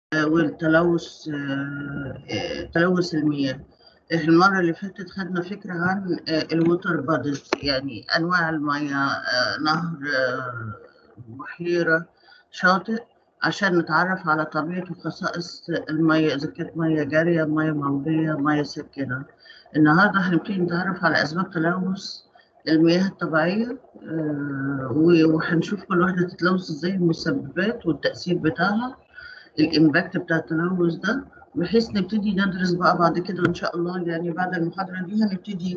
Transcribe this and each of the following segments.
والتلوث تلوث المياه المرة اللي فاتت خدنا فكرة عن الووتر بادز يعني أنواع المياه نهر بحيرة شاطئ عشان نتعرف على طبيعة وخصائص المية إذا كانت مية جارية مية موجية مية ساكنة النهاردة هنبتدي نتعرف على أسباب تلوث المياه الطبيعية وهنشوف كل واحدة تتلوث ازاي المسببات والتأثير بتاعها الإمباكت بتاع التلوث ده بحيث نبتدي ندرس بقى بعد كده إن شاء الله يعني بعد المحاضرة دي هنبتدي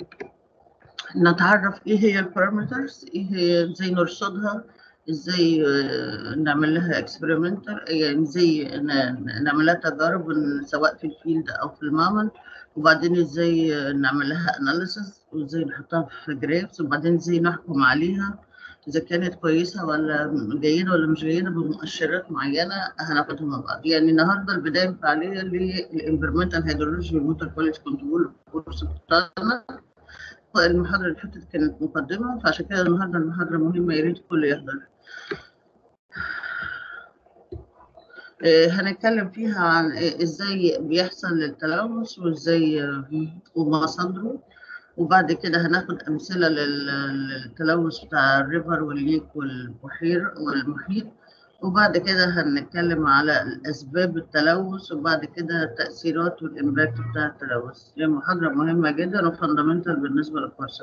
نتعرف إيه هي البارامترز إيه هي إزاي نرصدها ازاي نعمل لها اكسبيرمنتال يعني ازاي نعمل لها تجارب سواء في الفيلد او في المعمل وبعدين ازاي نعمل لها اناليسيس وازاي نحطها في جرافس وبعدين ازاي نحكم عليها اذا كانت كويسه ولا جيده ولا مش جيده بمؤشرات معينه هناخدها مع بعض يعني النهارده البدايه الفعاليه للانفيرمنتال هيدرولوجي والموتور كواليتي كنترول الكورس بتاعنا المحاضره اللي فاتت كانت مقدمه فعشان كده النهارده المحاضره مهمه يا ريت الكل يحضر هنتكلم فيها عن ازاي بيحصل التلوث وازاي ومصادره وبعد كده هناخد امثله للتلوث بتاع الريفر والليك والبحير والمحيط وبعد كده هنتكلم على اسباب التلوث وبعد كده التاثيرات والامباكت بتاع التلوث هي محاضره مهمه جدا وفندمنتال بالنسبه للكورس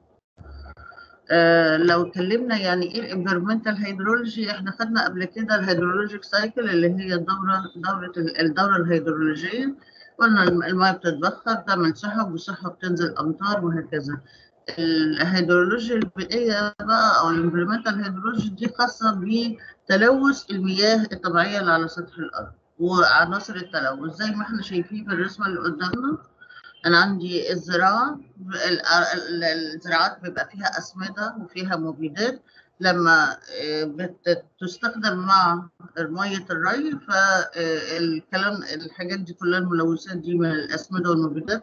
آه لو اتكلمنا يعني ايه الانفيرمنتال هيدرولوجي احنا خدنا قبل كده الهيدرولوجيك سايكل اللي هي الدوره دوره الدوره الهيدرولوجيه قلنا الماء بتتبخر تعمل سحب والسحب تنزل امطار وهكذا الهيدرولوجيا البيئيه بقى او الانفيرمنتال هيدرولوجي دي خاصه بتلوث المياه الطبيعيه اللي على سطح الارض وعناصر التلوث زي ما احنا شايفين في الرسمه اللي قدامنا أنا عندي الزراعة الزراعات بيبقى فيها أسمدة وفيها مبيدات لما بتستخدم مع مية الري فالكلام الحاجات دي كلها الملوثات دي من الأسمدة والمبيدات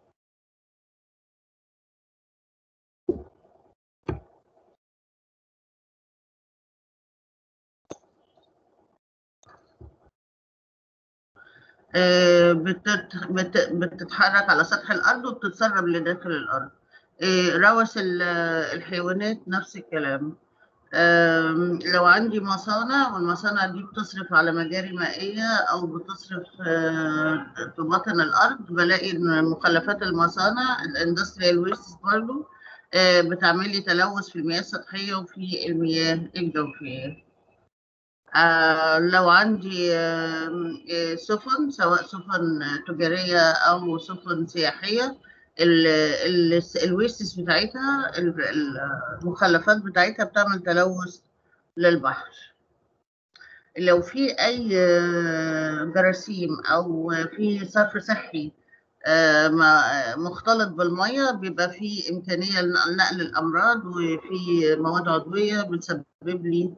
بتتحرك على سطح الارض وبتتسرب لداخل الارض روث الحيوانات نفس الكلام لو عندي مصانع والمصانع دي بتصرف على مجاري مائية أو بتصرف في بطن الأرض بلاقي إن مخلفات المصانع الاندستريال ويست برضه بتعمل لي تلوث في المياه السطحية وفي المياه الجوفية آه لو عندي آه سفن سواء سفن تجارية أو سفن سياحية الويستس بتاعتها المخلفات بتاعتها بتعمل تلوث للبحر لو في أي جراثيم أو في صرف صحي مختلط بالمية بيبقى في إمكانية لنقل الأمراض وفي مواد عضوية بتسبب لي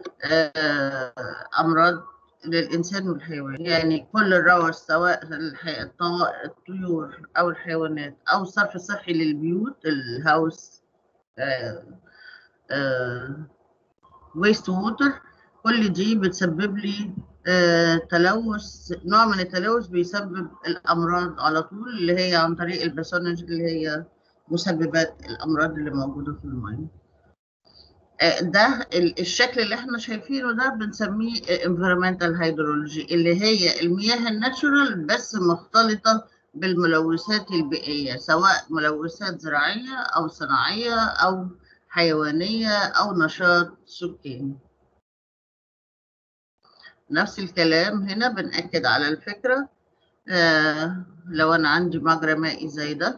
أمراض للإنسان والحيوان يعني كل الروث سواء الطيور أو الحيوانات أو الصرف الصحي للبيوت الهاوس ويست ووتر كل دي بتسبب لي آه تلوث نوع من التلوث بيسبب الأمراض على طول اللي هي عن طريق الباثوجين اللي هي مسببات الأمراض اللي موجودة في المياه ده الشكل اللي احنا شايفينه ده بنسميه environmental hydrology اللي هي المياه الناتشورال بس مختلطة بالملوثات البيئية سواء ملوثات زراعية أو صناعية أو حيوانية أو نشاط سكاني نفس الكلام هنا بنأكد على الفكرة آه لو أنا عندي مجرى مائي زي ده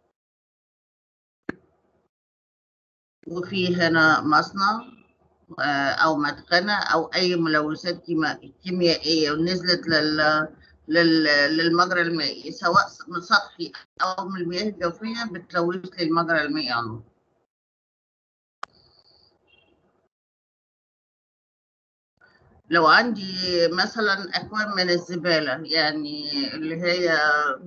وفي هنا مصنع أو مدخنة أو أي ملوثات كيميائية ونزلت لل... لل... للمجرى المائي سواء من سطحي أو من المياه الجوفية بتلوث لي المجرى المائي عنه لو عندي مثلا أكوام من الزبالة يعني اللي هي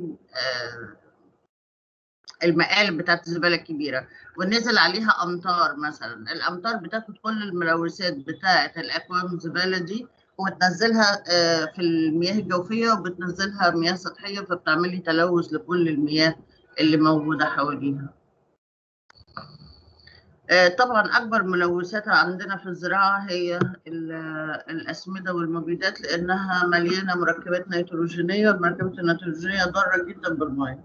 المقالب بتاعت الزبالة الكبيرة ونزل عليها أمطار مثلا الأمطار بتاخد كل الملوثات بتاعة الأكوام الزبالة دي وتنزلها آه، في المياه الجوفيه وبتنزلها مياه سطحيه فبتعمل لي تلوث لكل المياه اللي موجوده حواليها. آه، طبعا اكبر ملوثات عندنا في الزراعه هي ال- الاسمده والمبيدات لانها مليانه مركبات نيتروجينيه والمركبات النيتروجينيه ضاره جدا بالميه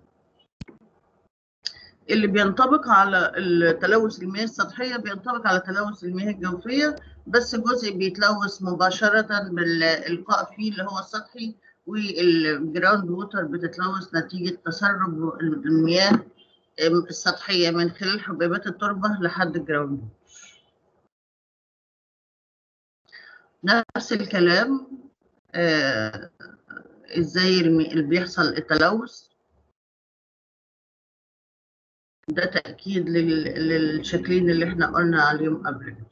اللي بينطبق على التلوث المياه السطحيه بينطبق على تلوث المياه الجوفيه بس جزء بيتلوث مباشره بالالقاء فيه اللي هو السطحي والجراوند ووتر بتتلوث نتيجه تسرب المياه السطحية من خلال حبيبات التربة لحد الجراوند نفس الكلام آه ازاي اللي بيحصل التلوث ده تأكيد لل- للشكلين اللي احنا قلنا عليهم قبل كده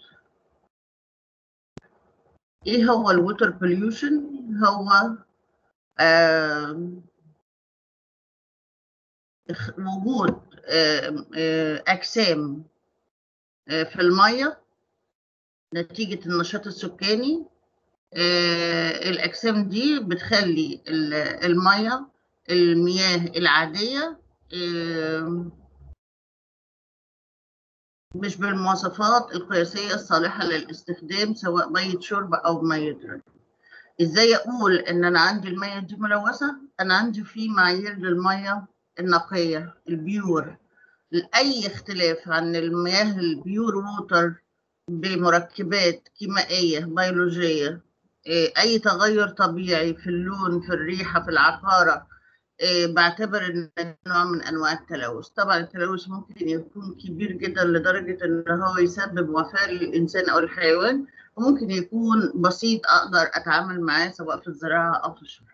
ايه هو الووتر بوليوشن هو آه وجود آه، آه، أجسام آه، في المية نتيجة النشاط السكاني آه، الأجسام دي بتخلي ال- المية المياه العادية آه، مش بالمواصفات القياسية الصالحة للاستخدام سواء مية شرب أو مية ري إزاي أقول إن أنا عندي المية دي ملوثة؟ أنا عندي في معايير للمية النقية البيور أي اختلاف عن المياه البيور ووتر بمركبات كيميائية بيولوجية إيه، أي تغير طبيعي في اللون في الريحة في العقارة إيه، بعتبر إن ده نوع من أنواع التلوث طبعا التلوث ممكن يكون كبير جدا لدرجة إن هو يسبب وفاة للإنسان أو الحيوان وممكن يكون بسيط أقدر أتعامل معاه سواء في الزراعة أو في الشرب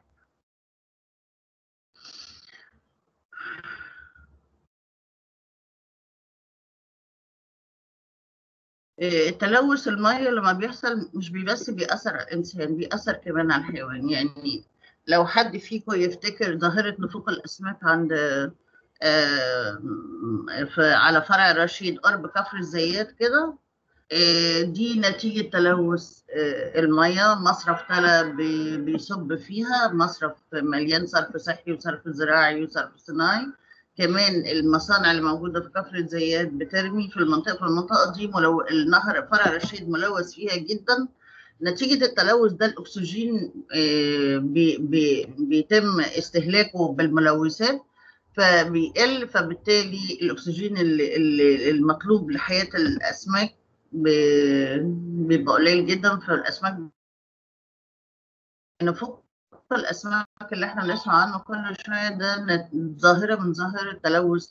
إيه، التلوث المية لما بيحصل مش بي- بس بيأثر على الإنسان بيأثر كمان على الحيوان يعني لو حد فيكم يفتكر ظاهرة نفوق الأسماك عند آه، في على فرع رشيد قرب كفر الزيات كده آه، دي نتيجة تلوث آه، المية مصرف تلا بي- بيصب فيها مصرف مليان صرف صحي وصرف زراعي وصرف صناعي كمان المصانع اللي موجودة في كفر الزيات بترمي في المنطقة في المنطقة دي ملو... النهر فرع رشيد ملوث فيها جدا نتيجة التلوث ده الأكسجين آه، بي... بي... بيتم استهلاكه بالملوثات فبيقل فبالتالي الأكسجين اللي... اللي المطلوب لحياة الأسماك ب- بيبقى قليل جدا فالأسماك نفوق الأسماك اللي احنا بنسمع عنه كل شوية ده نت- ظاهرة من ظاهرة التلوث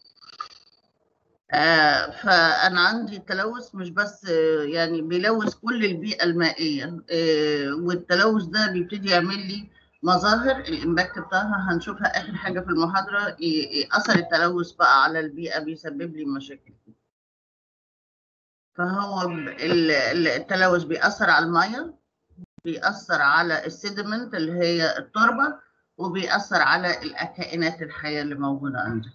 آه فأنا عندي التلوث مش بس آه، يعني بيلوث كل البيئة المائية آه والتلوث ده بيبتدي يعمل لي مظاهر الإمباكت بتاعها هنشوفها آخر حاجة في المحاضرة ي- ي- أثر التلوث بقى على البيئة بيسبب لي مشاكل فهو ب- ال- ال- التلوث بيأثر على المية بيأثر على السيدمنت اللي هي التربة وبيأثر على الكائنات الحية اللي موجودة عندنا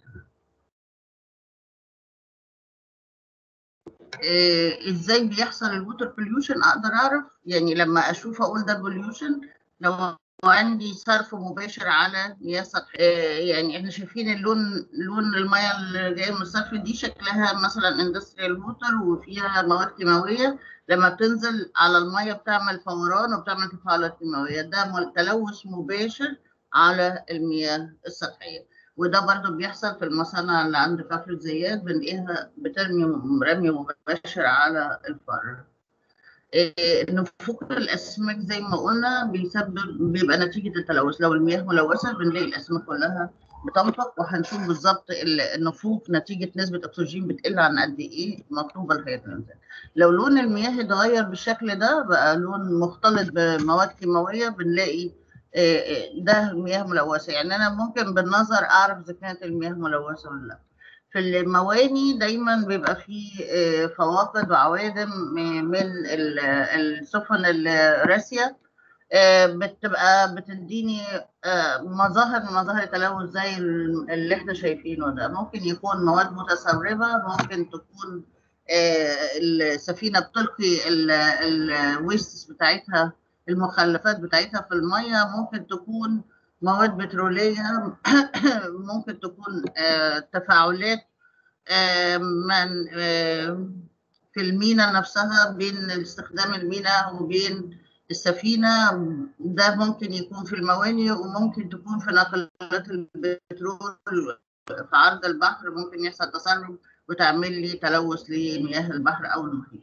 إيه ازاي بيحصل الووتر بوليوشن اقدر اعرف يعني لما اشوف اقول ده بوليوشن لو عندي صرف مباشر على مياه سطح إيه يعني احنا شايفين اللون لون المياه اللي جايه من الصرف دي شكلها مثلا اندستريال ووتر وفيها مواد كيماويه لما بتنزل على المياه بتعمل فوران وبتعمل تفاعلات كيماويه ده مل- تلوث مباشر على المياه السطحيه وده برضو بيحصل في المصانع اللي عند كفر الزيات بنلاقيها بترمي رمي مباشر على الفر إيه، نفوق الاسماك زي ما قلنا بيسبب بيبقى نتيجه التلوث لو المياه ملوثه بنلاقي الاسماك كلها بتنفق وهنشوف بالظبط ال- النفوق نتيجه نسبه اكسجين بتقل عن قد ايه مطلوبه لحياه الانسان لو لون المياه اتغير بالشكل ده بقى لون مختلط بمواد كيماويه بنلاقي آه، آه، ده مياه ملوثه يعني انا ممكن بالنظر اعرف اذا كانت المياه ملوثه ولا لا في المواني دايما بيبقى فيه آه، فواقد وعوادم م- من ال- السفن الراسية آه، بتبقى بتديني آه، مظاهر من مظاهر التلوث زي ال- اللي احنا شايفينه ده ممكن يكون مواد متسربة ممكن تكون آه، السفينة بتلقي الويست بتاعتها المخلفات بتاعتها في الميه ممكن تكون مواد بتروليه ممكن تكون آه، تفاعلات آه، من آه، في المينا نفسها بين استخدام المينا وبين السفينة ده ممكن يكون في الموانئ وممكن تكون في نقلات البترول في عرض البحر ممكن يحصل تسرب وتعمل لي تلوث لمياه البحر أو المحيط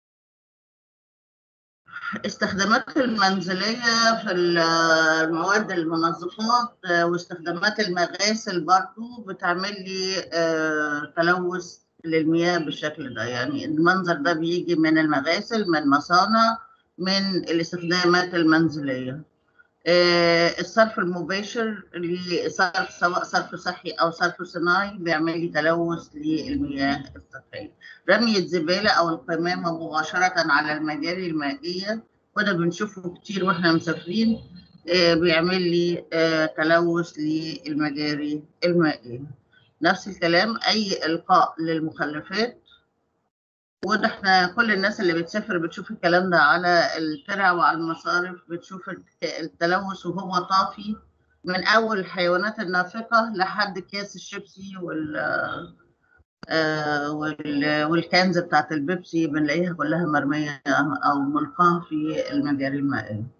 استخدامات المنزلية في المواد المنظفات واستخدامات المغاسل برضو بتعمل لي آه، تلوث للمياه بالشكل ده يعني المنظر ده بيجي من المغاسل من مصانع من الاستخدامات المنزلية آه، الصرف المباشر لصرف سواء صرف صحي أو صرف صناعي بيعمل لي تلوث للمياه الصحية رمي الزبالة أو القمامة مباشرة على المجاري المائية وده بنشوفه كتير واحنا مسافرين آه، بيعمل لي آه، تلوث للمجاري المائية نفس الكلام أي إلقاء للمخلفات وده احنا كل الناس اللي بتسافر بتشوف الكلام ده على الترع وعلى المصارف بتشوف التلوث وهو طافي من اول الحيوانات النافقه لحد اكياس الشيبسي وال آه والكنز بتاعت البيبسي بنلاقيها كلها مرميه او ملقاه في المجاري المائيه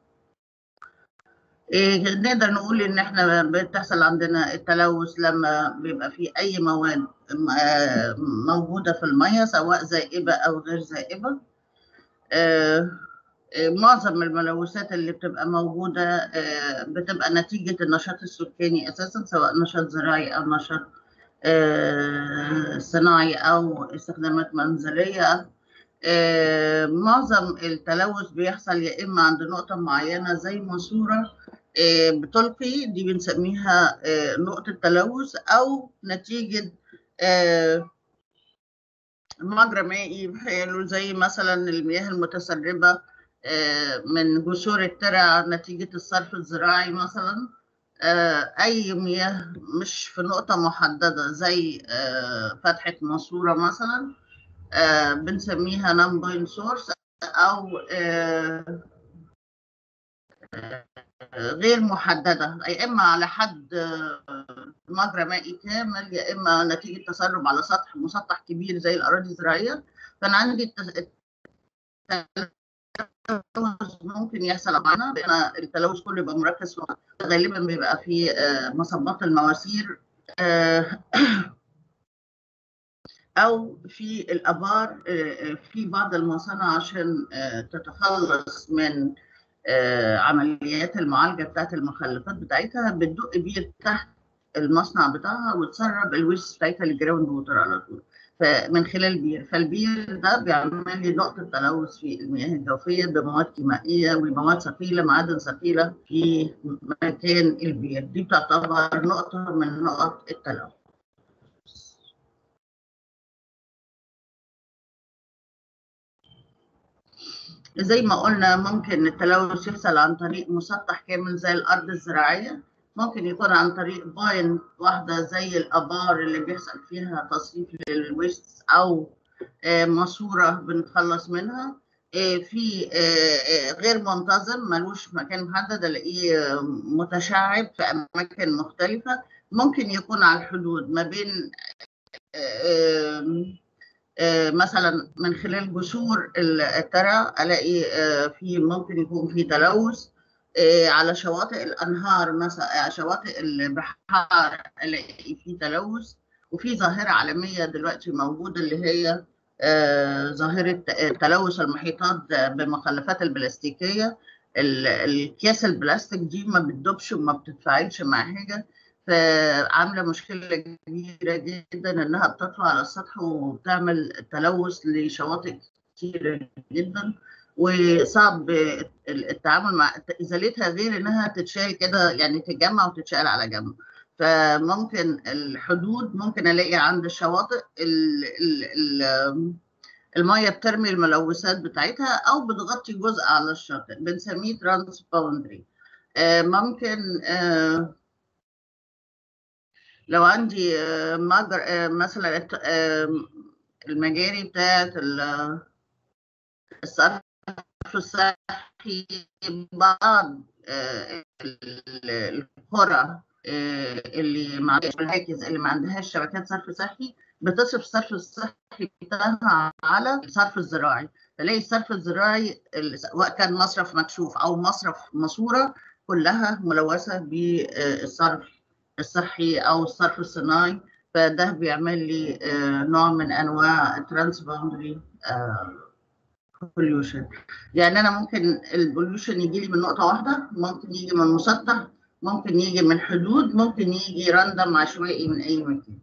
إيه نقدر نقول ان احنا بتحصل عندنا التلوث لما بيبقى في اي مواد آه، موجوده في الميه سواء زائبه او غير زائبه آه، آه، معظم الملوثات اللي بتبقى موجوده بتبقى نتيجه النشاط السكاني اساسا سواء نشاط زراعي او نشاط صناعي او استخدامات منزليه معظم التلوث بيحصل يا اما عند نقطه معينه زي ماسوره آه، بتلقي دي بنسميها آه، نقطة تلوث أو نتيجة آه، مجرى مائي زي مثلا المياه المتسربة من جسور الترع نتيجة الصرف الزراعي مثلا أي مياه مش في نقطة محددة زي فتحة ماسورة مثلا بنسميها نون بوين سورس أو غير محددة يا إما على حد مجرى مائي كامل يا إما نتيجة تسرب على سطح مسطح كبير زي الأراضي الزراعية فأنا عندي التلوث ممكن يحصل معنا لأن التلوث كله يبقى مركز غالبا بيبقى في آه، مصبات المواسير آه، أو في الآبار آه، في بعض المصانع عشان تتخلص من آه، عمليات المعالجه بتاعت المخلفات بتاعتها بتدق بير تحت المصنع بتاعها وتسرب الويست بتاعتها للجراوند ووتر على طول فمن خلال بير فالبير ده بيعمل لي نقطه تلوث في المياه الجوفيه بمواد كيميائيه ومواد ثقيله معادن ثقيله في مكان البير دي تعتبر نقطه من نقط التلوث زي ما قلنا ممكن التلوث يحصل عن طريق مسطح كامل زي الأرض الزراعية ممكن يكون عن طريق باين واحدة زي الآبار اللي بيحصل فيها تصريف للويست أو آه، ماسورة بنتخلص منها آه، في آه، غير منتظم ملوش مكان محدد الاقيه متشعب في اماكن مختلفه ممكن يكون على الحدود ما بين آه، مثلا من خلال جسور الترع الاقي آه، في ممكن يكون في تلوث آه، على شواطئ الانهار مثلا شواطئ البحار الاقي في تلوث وفي ظاهره عالميه دلوقتي موجوده اللي هي ظاهره تلوث المحيطات بمخلفات البلاستيكيه الكيس البلاستيك دي ما بتدوبش وما بتتفاعلش مع حاجه فعامله مشكله كبيره جدا انها بتطلع على السطح وبتعمل تلوث لشواطئ كتيره جدا وصعب التعامل مع ازالتها غير انها تتشال كده يعني تتجمع وتتشال على جنب فممكن الحدود ممكن الاقي عند الشواطئ ال ال الميه بترمي الملوثات بتاعتها او بتغطي جزء على الشاطئ بنسميه ترانس باوندري آه، ممكن آه، لو عندي آه، مجر آه، مثلا المجاري بتاعت الصرف الصرف الصحي بعض آه، القرى آه، اللي ما عندهاش مراكز اللي ما عندهاش شبكات صرف صحي بتصرف الصرف الصحي بتاعها على الصرف الزراعي تلاقي الصرف الزراعي سواء كان مصرف مكشوف او مصرف ماسوره كلها ملوثه بالصرف الصحي او الصرف الصناعي فده بيعمل لي نوع من انواع الترانس باوندري بوليوشن يعني انا ممكن البوليوشن يجي لي من نقطه واحده ممكن يجي من مسطح ممكن يجي من حدود ممكن يجي راندم عشوائي من اي مكان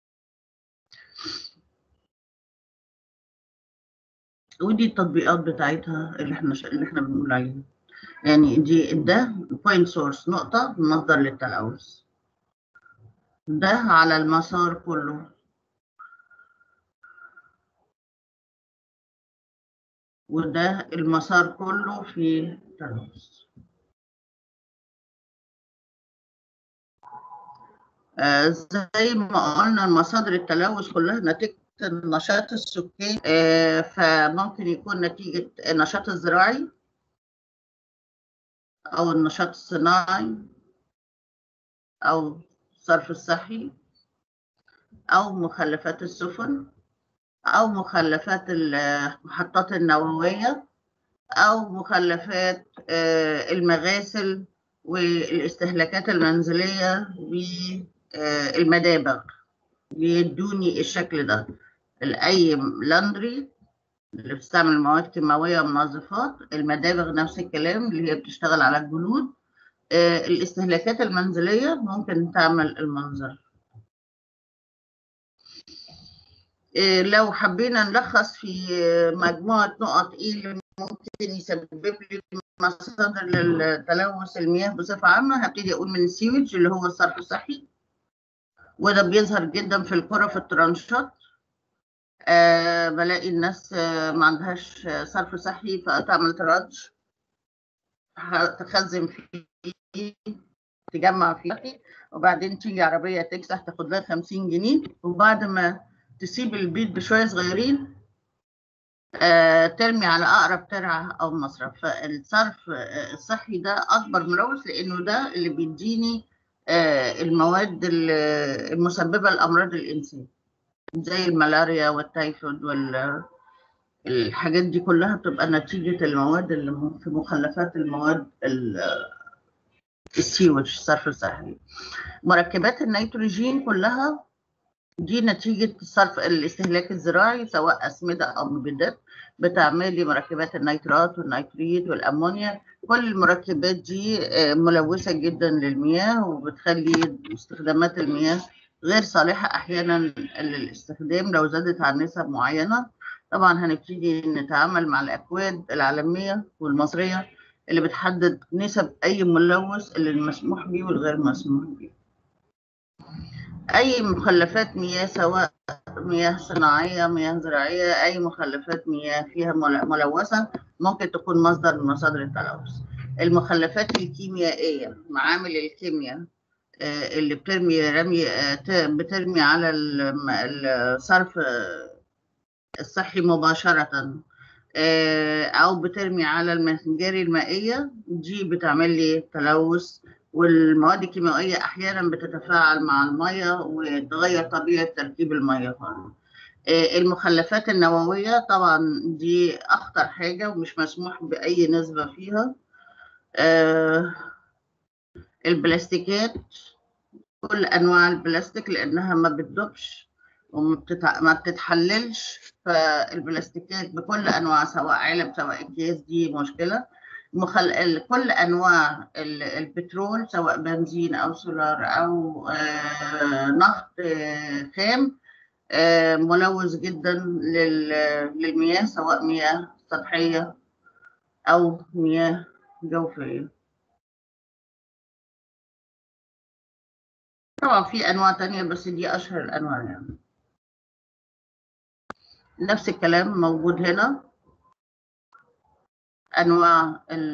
ودي التطبيقات بتاعتها اللي احنا ش... اللي احنا بنقول عليها يعني دي ده بوينت سورس نقطة مصدر للتلوث ده على المسار كله وده المسار كله في تلوث آه زي ما قلنا مصادر التلوث كلها نتيجة النشاط السكاني آه فممكن يكون نتيجة النشاط الزراعي أو النشاط الصناعي أو الصرف الصحي أو مخلفات السفن أو مخلفات المحطات النووية أو مخلفات آه المغاسل والاستهلاكات المنزلية والمدابغ بيدوني الشكل ده الاي لاندري اللي بتستعمل مواد كيماويه ومنظفات المدابغ نفس الكلام اللي هي بتشتغل على الجلود آه الاستهلاكات المنزليه ممكن تعمل المنظر آه لو حبينا نلخص في مجموعه نقط ايه اللي ممكن يسبب لي مصادر للتلوث المياه بصفه عامه هبتدي اقول من السيوج اللي هو الصرف الصحي وده بيظهر جدا في القرى في الترانشات أه بلاقي الناس أه ما عندهاش صرف صحي فتعمل تراج تخزن فيه تجمع فيه وبعدين تيجي عربية تكسح تاخد لها 50 جنيه وبعد ما تسيب البيت بشوية صغيرين أه ترمي على أقرب ترعة أو مصرف فالصرف الصحي ده أكبر ملوث لأنه ده اللي بيديني المواد المسببة لأمراض الإنسان زي الملاريا والتيفود والحاجات دي كلها بتبقى نتيجة المواد اللي في مخلفات المواد السيوج الصرف الصحي مركبات النيتروجين كلها دي نتيجة الصرف الاستهلاك الزراعي سواء أسمدة أو مبيدات بتعمل لي مركبات النيترات والنيتريت والأمونيا كل المركبات دي ملوثة جدا للمياه وبتخلي استخدامات المياه غير صالحة أحيانا للاستخدام لو زادت عن نسب معينة طبعا هنبتدي نتعامل مع الأكواد العالمية والمصرية اللي بتحدد نسب أي ملوث اللي المسموح به والغير مسموح به أي مخلفات مياه سواء مياه صناعية مياه زراعية أي مخلفات مياه فيها ملوثة ممكن تكون مصدر من مصادر التلوث المخلفات الكيميائية معامل الكيمياء اللي بترمي رمي بترمي على الصرف الصحي مباشرة أو بترمي على المجاري المائية دي بتعمل لي تلوث والمواد الكيميائية أحيانا بتتفاعل مع المية وتغير طبيعة تركيب المية المخلفات النووية طبعا دي أخطر حاجة ومش مسموح بأي نسبة فيها البلاستيكات كل انواع البلاستيك لانها ما بتدوبش وما بتتع... ما بتتحللش فالبلاستيكات بكل انواع سواء علب سواء اكياس دي مشكله مخل... كل انواع البترول سواء بنزين او سولار او آه... نفط آه... خام آه... ملوث جدا لل... للمياه سواء مياه سطحيه او مياه جوفيه طبعا في انواع تانية بس دي اشهر الانواع يعني نفس الكلام موجود هنا انواع ال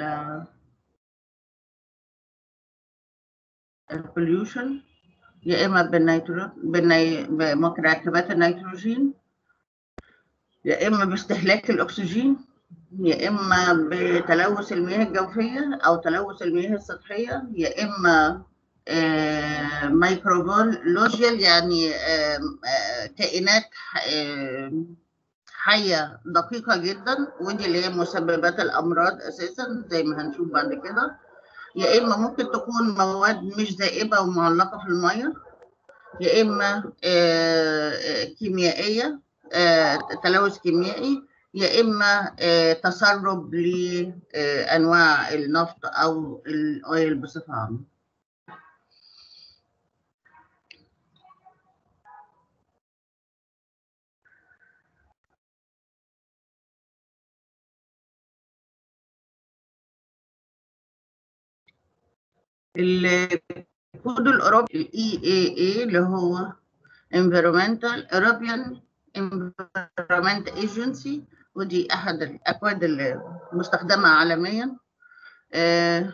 البوليوشن يا اما بالنيترو بالني... بمركبات النيتروجين يا اما باستهلاك الاكسجين يا إما بتلوث المياه الجوفية أو تلوث المياه السطحية يا إما آه، مايكروبيولوجيال يعني آه، آه، كائنات آه، حية دقيقة جدا ودي اللي هي مسببات الأمراض أساسا زي ما هنشوف بعد كده يا إما ممكن تكون مواد مش ذائبة ومعلقة في المية يا إما آه، آه، كيميائية آه، تلوث كيميائي يا إما آه، تسرب لأنواع النفط أو الأويل بصفة عامة الكود الأوروبي ال EAA اللي هو Environmental European Environment Agency ودي أحد الأكواد المستخدمة عالميا آه،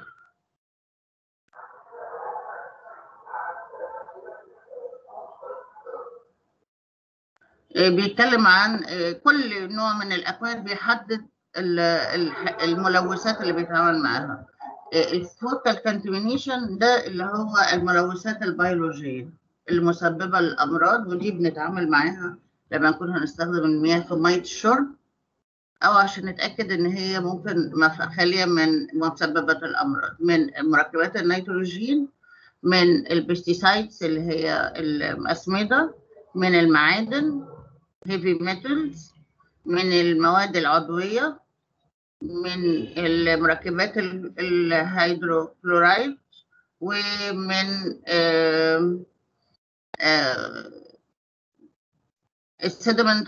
آه، بيتكلم عن آه، كل نوع من الأكواد بيحدد ال- ال- الملوثات اللي بيتعامل معاها الفوتال كونتامينيشن ده اللي هو الملوثات البيولوجية المسببة للأمراض ودي بنتعامل معاها لما نكون هنستخدم المياه في مية الشرب أو عشان نتأكد إن هي ممكن مف- خالية من مسببات الأمراض من مركبات النيتروجين من البستيسايدز اللي هي الأسمدة من المعادن هيفي ميتالز من المواد العضوية من المركبات ال- الهيدروكلورايد ومن آم، آه، السيدمنت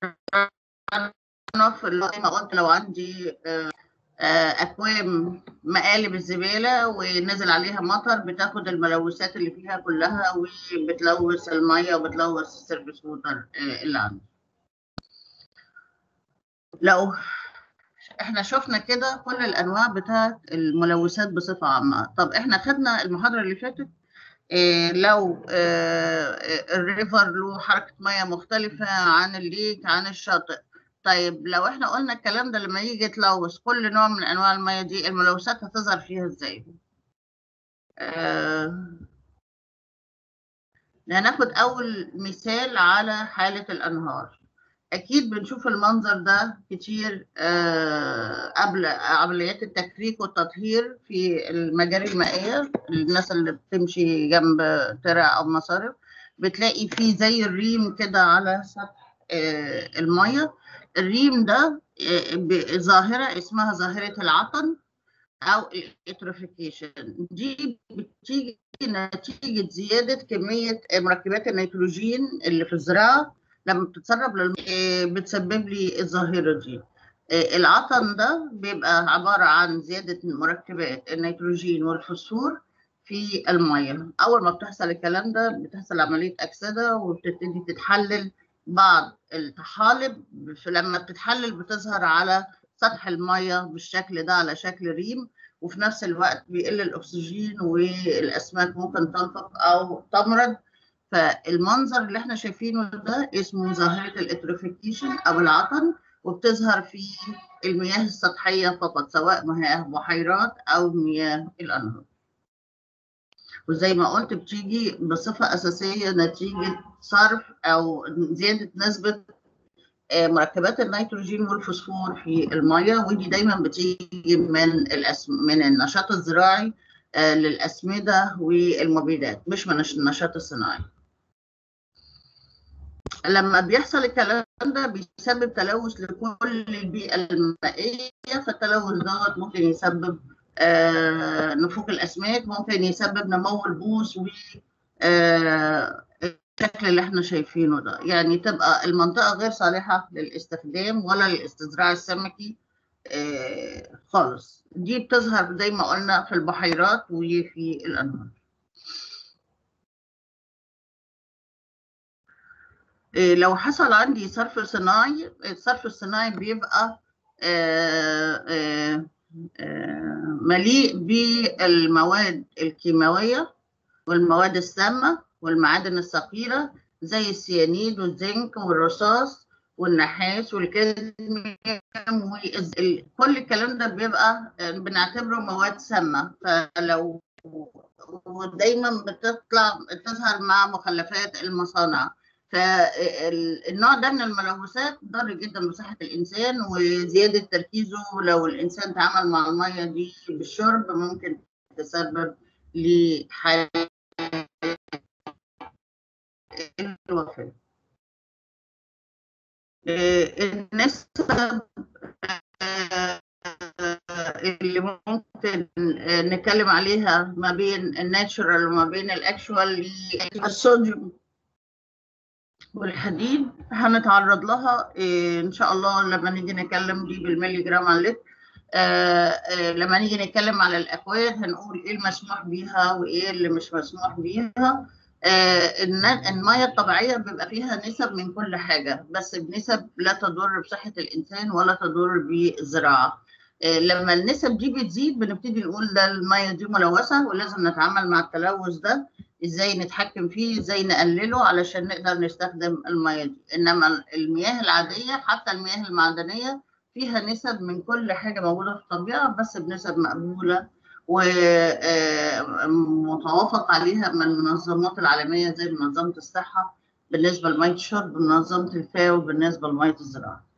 runoff اللي زي ما قلت لو عندي آه، آه، أكوام مقالب الزبالة ونزل عليها مطر بتاخد الملوثات اللي فيها كلها وبتلوث المية وبتلوث السيرفيس ووتر اللي عندي لو احنا شفنا كده كل الانواع بتاعت الملوثات بصفه عامه طب احنا خدنا المحاضره اللي فاتت إيه لو آه، الريفر له حركه ميه مختلفه عن الليك عن الشاطئ طيب لو احنا قلنا الكلام ده لما يجي يتلوث كل نوع من انواع الميه دي الملوثات هتظهر فيها ازاي آه، هناخد اول مثال على حاله الانهار اكيد بنشوف المنظر ده كتير آه، قبل عمليات التكريك والتطهير في المجاري المائيه الناس اللي بتمشي جنب ترع او مصارف بتلاقي فيه زي الريم كده على سطح آه، الميه الريم ده آه، بظاهره اسمها ظاهره العطن او الاتروفيكيشن دي بتيجي نتيجه زياده كميه مركبات النيتروجين اللي في الزراعه لما بتتسرب للماء بتسبب لي الظاهره دي آه، العطن ده بيبقى عباره عن زياده مركبات النيتروجين والفوسفور في الميه اول ما بتحصل الكلام ده بتحصل عمليه اكسده وبتبتدي تتحلل بعض الطحالب لما بتتحلل بتظهر على سطح الميه بالشكل ده على شكل ريم وفي نفس الوقت بيقل الاكسجين والاسماك ممكن تنفق او تمرض فالمنظر اللي احنا شايفينه ده اسمه ظاهره الاتروفيكيشن او العطن وبتظهر في المياه السطحيه فقط سواء مياه بحيرات او مياه الانهار وزي ما قلت بتيجي بصفه اساسيه نتيجه صرف او زياده نسبه مركبات النيتروجين والفوسفور في الميه ودي دايما بتيجي من الأسم... من النشاط الزراعي للاسمده والمبيدات مش من النشاط الصناعي لما بيحصل الكلام ده بيسبب تلوث لكل البيئه المائيه فالتلوث دوت ممكن يسبب آه نفوق الاسماك ممكن يسبب نمو البوص و آه الشكل اللي احنا شايفينه ده يعني تبقى المنطقة غير صالحة للاستخدام ولا للاستزراع السمكي آه خالص دي بتظهر زي ما قلنا في البحيرات وفي الأنهار آه لو حصل عندي صرف صناعي الصرف الصناعي بيبقى آه مليء بالمواد الكيماوية والمواد السامة والمعادن الثقيلة زي السيانيد والزنك والرصاص والنحاس والكادميوم كل الكلام ده بيبقى بنعتبره مواد سامة فلو ودايما بتطلع تظهر مع مخلفات المصانع فالنوع ده من الملوثات ضار جدا بصحة الإنسان وزيادة تركيزه لو الإنسان تعامل مع المية دي بالشرب ممكن تسبب لحالة الوفاة النسب اللي ممكن نتكلم عليها ما بين الناتشورال وما بين الاكشوال الصوديوم والحديد هنتعرض لها ان شاء الله لما نيجي نتكلم دي بالملي جرام على اللتر لما نيجي نتكلم على الاكواد هنقول ايه المسموح بيها وايه اللي مش مسموح بيها المياه الطبيعيه بيبقى فيها نسب من كل حاجه بس بنسب لا تضر بصحه الانسان ولا تضر بالزراعه لما النسب دي بتزيد بنبتدي نقول ده الميه دي ملوثه ولازم نتعامل مع التلوث ده ازاي نتحكم فيه ازاي نقلله علشان نقدر نستخدم الميه دي انما المياه العاديه حتى المياه المعدنيه فيها نسب من كل حاجه موجوده في الطبيعه بس بنسب مقبوله ومتوافق عليها من المنظمات العالميه زي منظمه الصحه بالنسبه لميه الشرب منظمه الفاو بالنسبه لميه الزراعه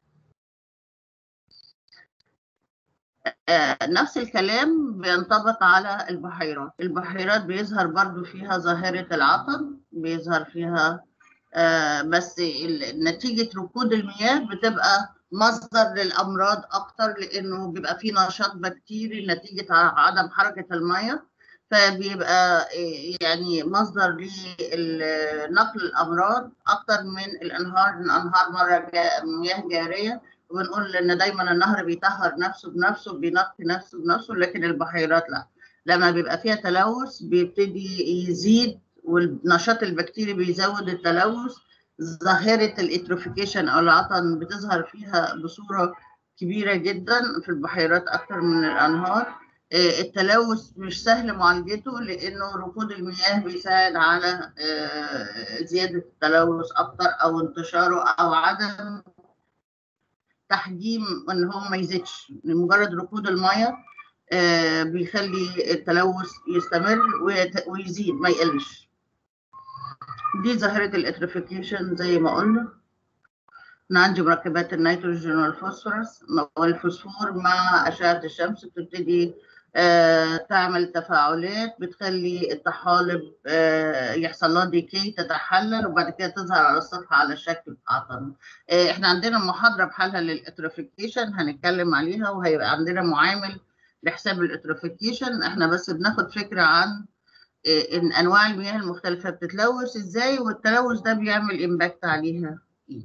نفس الكلام بينطبق على البحيرات البحيرات بيظهر برضو فيها ظاهرة العطن بيظهر فيها بس نتيجة ركود المياه بتبقى مصدر للأمراض أكتر لأنه بيبقى فيه نشاط بكتيري نتيجة عدم حركة المياه فبيبقى يعني مصدر لنقل الأمراض أكتر من الأنهار الأنهار مرة مياه جارية وبنقول ان دايما النهر بيطهر نفسه بنفسه بينقي نفسه بنفسه لكن البحيرات لا لما بيبقى فيها تلوث بيبتدي يزيد والنشاط البكتيري بيزود التلوث ظاهرة الاتروفيكيشن او العطن بتظهر فيها بصورة كبيرة جدا في البحيرات اكتر من الانهار التلوث مش سهل معالجته لانه ركود المياه بيساعد على زيادة التلوث اكتر او انتشاره او عدم تحجيم ان هو ما يزيدش مجرد ركود الميه آه بيخلي التلوث يستمر ويزيد ما يقلش دي ظاهرة الاتريفيكيشن زي ما قلنا عندي مركبات النيتروجين والفوسفورس والفوسفور مع أشعة الشمس بتبتدي آه تعمل تفاعلات بتخلي الطحالب آه يحصل لها ديكي تتحلل وبعد كده تظهر على السطح على شكل عطن آه احنا عندنا محاضره بحالها للاتروفيكيشن هنتكلم عليها وهيبقى عندنا معامل لحساب الاتروفيكيشن احنا بس بناخد فكره عن ان انواع المياه المختلفه بتتلوث ازاي والتلوث ده بيعمل امباكت عليها ايه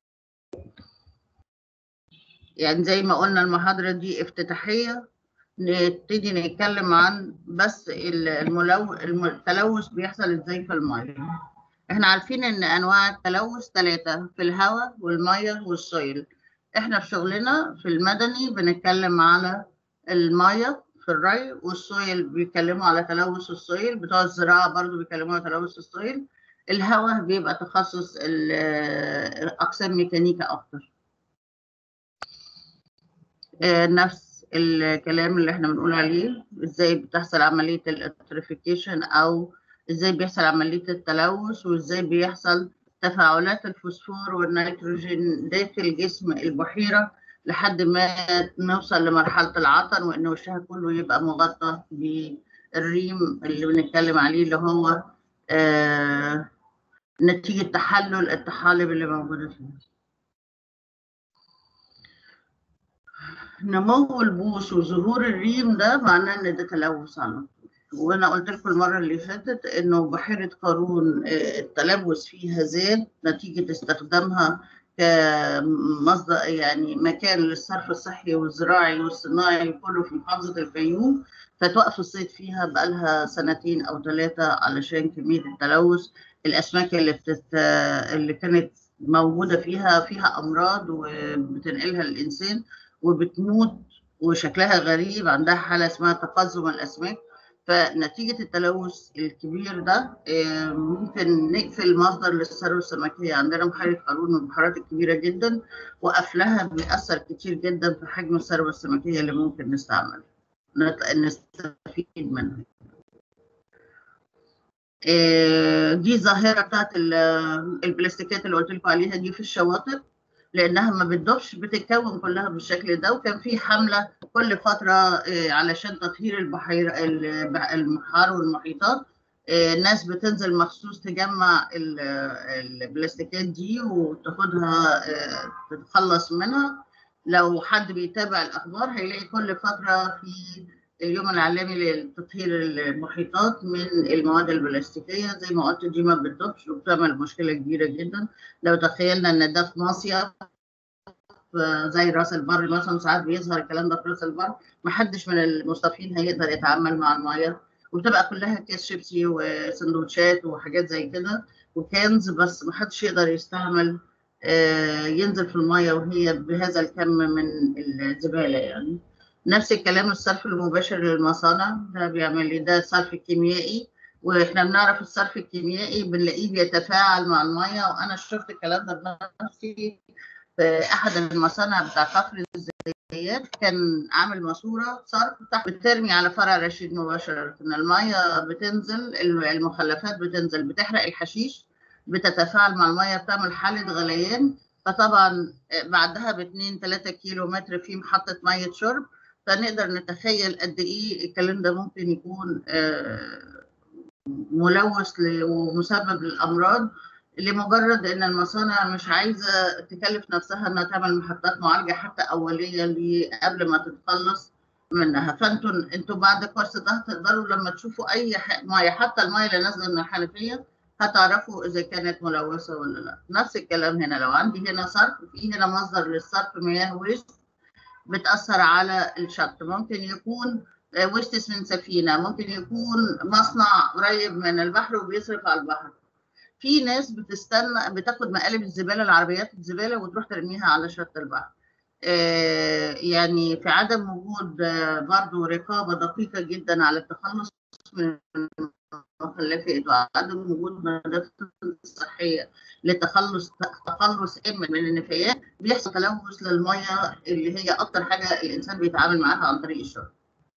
يعني زي ما قلنا المحاضره دي افتتاحيه نبتدي نتكلم عن بس الملو... التلوث بيحصل ازاي في الميه احنا عارفين ان انواع التلوث ثلاثة في الهواء والمية والسويل احنا في شغلنا في المدني بنتكلم على المية في الري والسويل بيتكلموا على تلوث السويل بتوع الزراعة برضو بيتكلموا على تلوث السويل الهواء بيبقى تخصص اقسام ميكانيكا اكتر نفس الكلام اللي احنا بنقول عليه ازاي بتحصل عملية الاتريفيكيشن او ازاي بيحصل عملية التلوث وازاي بيحصل تفاعلات الفوسفور والنيتروجين داخل جسم البحيرة لحد ما نوصل لمرحلة العطن وان وشها كله يبقى مغطى بالريم اللي بنتكلم عليه اللي هو آه نتيجة تحلل الطحالب اللي موجودة فيها نمو البوص وظهور الريم ده معناه ان ده تلوث على طول وانا قلت لكم المره اللي فاتت انه بحيره قارون التلوث فيها زاد نتيجه استخدامها كمصدر يعني مكان للصرف الصحي والزراعي والصناعي كله في محافظه الفيوم فتوقف الصيد فيها بقالها سنتين او ثلاثه علشان كميه التلوث الاسماك اللي بتت... اللي كانت موجوده فيها فيها امراض وبتنقلها للانسان وبتموت وشكلها غريب عندها حالة اسمها تقزم الأسماك فنتيجة التلوث الكبير ده ممكن نقفل مصدر للثروة السمكية عندنا بحيرة قارون من البحيرات الكبيرة جدا وقفلها بيأثر كتير جدا في حجم الثروة السمكية اللي ممكن نستعمل نستفيد منها دي ظاهرة بتاعت البلاستيكات اللي قلت لكم عليها دي في الشواطئ لانها ما بتدوبش بتتكون كلها بالشكل ده وكان في حمله كل فتره علشان تطهير البحيره البحار والمحيطات ناس بتنزل مخصوص تجمع البلاستيكات دي وتاخدها تتخلص منها لو حد بيتابع الاخبار هيلاقي كل فتره في اليوم العالمي لتطهير المحيطات من المواد البلاستيكيه زي ما قلت دي ما بتدوبش وبتعمل مشكله كبيره جدا لو تخيلنا ان ده في مصيف زي راس البر مثلا ساعات بيظهر الكلام ده في راس البر محدش من المصطفين هيقدر يتعامل مع الميه وبتبقى كلها كيس شيبسي وسندوتشات وحاجات زي كده وكنز بس محدش يقدر يستعمل ينزل في الميه وهي بهذا الكم من الزباله يعني نفس الكلام الصرف المباشر للمصانع ده بيعمل لي ده صرف كيميائي واحنا بنعرف الصرف الكيميائي بنلاقيه بيتفاعل مع الميه وانا شفت الكلام ده بنفسي في احد المصانع بتاع كفر الزيات كان عامل ماسوره صرف تحت بترمي على فرع رشيد مباشره ان الميه بتنزل المخلفات بتنزل بتحرق الحشيش بتتفاعل مع الميه بتعمل حاله غليان فطبعا بعدها ب 2 3 كيلو متر في محطه ميه شرب فنقدر نتخيل قد ايه الكلام ده ممكن يكون ملوث ومسبب للامراض لمجرد ان المصانع مش عايزه تكلف نفسها انها تعمل محطات معالجه حتى اوليه قبل ما تتخلص منها فانتوا انتوا بعد الكورس ده هتقدروا لما تشوفوا اي ميه حتى الميه اللي نازله من الحنفيه هتعرفوا اذا كانت ملوثه ولا لا نفس الكلام هنا لو عندي هنا صرف في هنا مصدر للصرف مياه ويست بتاثر على الشط ممكن يكون ويستس من سفينه ممكن يكون مصنع قريب من البحر وبيصرف على البحر في ناس بتستنى بتاخد مقالب الزباله العربيات الزباله وتروح ترميها على شط البحر آه يعني في عدم وجود آه برضو رقابه دقيقه جدا على التخلص من المخلفات وعدم وجود مدافع صحيه للتخلص تخلص امن من النفايات بيحصل تلوث للميه اللي هي اكتر حاجه الانسان بيتعامل معاها عن طريق الشرب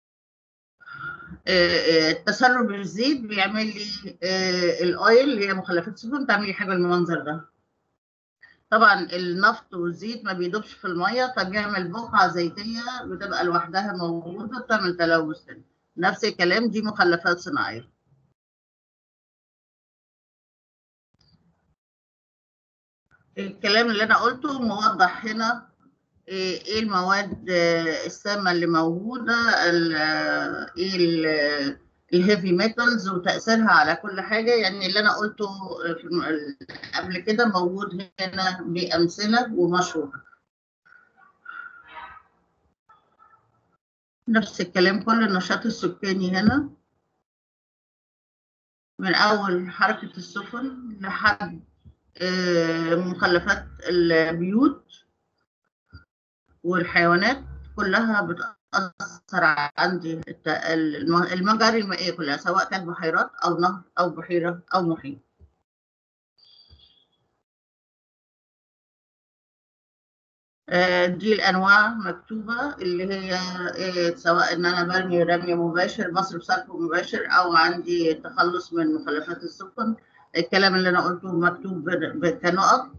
التسرب بالزيت بيعمل لي الاويل اللي هي مخلفات السفن تعمل لي حاجه بالمنظر ده طبعا النفط والزيت ما بيدوبش في الميه فبيعمل بقعه زيتيه بتبقى لوحدها موجوده بتعمل تلوث نفس الكلام دي مخلفات صناعيه الكلام اللي انا قلته موضح هنا ايه المواد السامه اللي موجوده ايه الهيفي ميتالز وتاثيرها على كل حاجه يعني اللي انا قلته قبل كده موجود هنا بامثله ومشروحه نفس الكلام كل النشاط السكاني هنا من اول حركه السفن لحد مخلفات البيوت والحيوانات كلها بتأثر عندي المجاري المائية كلها سواء كانت بحيرات أو نهر أو بحيرة أو محيط دي الأنواع مكتوبة اللي هي سواء إن أنا برمي رمي مباشر بصرف صرف مباشر أو عندي تخلص من مخلفات السفن الكلام اللي أنا قلته مكتوب كنقط